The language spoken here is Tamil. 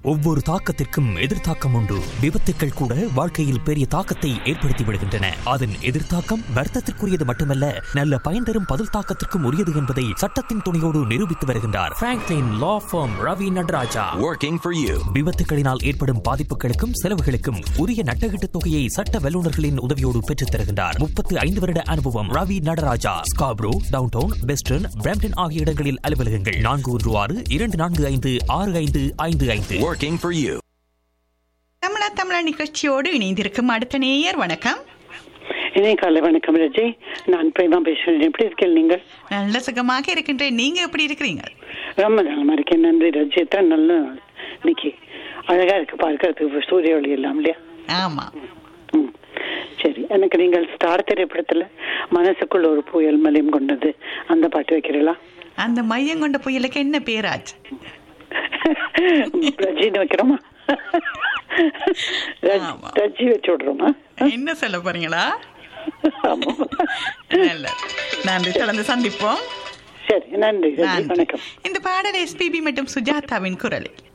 ஒவ்வொரு தாக்கத்திற்கும் எதிர்த்தாக்கம் உண்டு விபத்துக்கள் கூட வாழ்க்கையில் பெரிய தாக்கத்தை ஏற்படுத்தி விடுகின்றன அதன் எதிர்த்தாக்கம் வர்த்தத்திற்குரியது மட்டுமல்ல நல்ல பயன் தரும் பதில் தாக்கத்திற்கும் உரியது என்பதை சட்டத்தின் துணையோடு நிரூபித்து வருகின்றார் Franklin law firm Ravi Nataraja Working for you. விபத்துகளினால் ஏற்படும் பாதிப்புகளுக்கும் செலவுகளுக்கும் உரிய நட்டகீட்டு தொகையை சட்ட வல்லுநர்களின் உதவியோடு பெற்றுத் தருகின்றார் முப்பத்து ஐந்து வருட அனுபவம் Ravi Nataraja Scarborough downtown western Brampton ஆகிய இடங்களில் அலுவலகங்கள் நான்கு ஒன்று ஆறு இரண்டு நான்கு ஐந்து ஆறு ஐந்து ஐந்து ஐந்து Working for you. தமிழா தமிழா நிகழ்ச்சியோடு இணைந்திருக்கும் அடுத்த நேயர் வணக்கம் இணைய காலை வணக்கம் ரஜி நான் பிரேமா பேசுறேன் எப்படி இருக்கீங்க நீங்கள் நல்ல சுகமாக இருக்கின்றேன் நீங்க எப்படி இருக்கிறீங்க ரொம்ப நலமா இருக்கேன் நன்றி ரஜி எத்தனை நல்ல நாள் இன்னைக்கு அழகா இருக்கு பார்க்கறதுக்கு சூரிய ஒளி எல்லாம் இல்லையா ஆமா ம். சரி எனக்கு நீங்கள் ஸ்டார் திரைப்படத்துல மனசுக்குள்ள ஒரு புயல் மலையும் கொண்டது அந்த பாட்டு வைக்கிறீங்களா அந்த மையம் கொண்ட புயலுக்கு என்ன பேராச்சு ரஜின்னு வைக்கிறோமா ரஜ்- ஆமா. ரஜி வச்சு விடுறோமா என்ன சொல்ல போறீங்களா ஆமா. நல்ல நன்றி தொடர்ந்து சந்திப்போம் சரி நன்றி ரஜி நன்றி. வணக்கம் இந்த பாடல் எஸ்பிபி மற்றும் சுஜாதாவின் குரலில்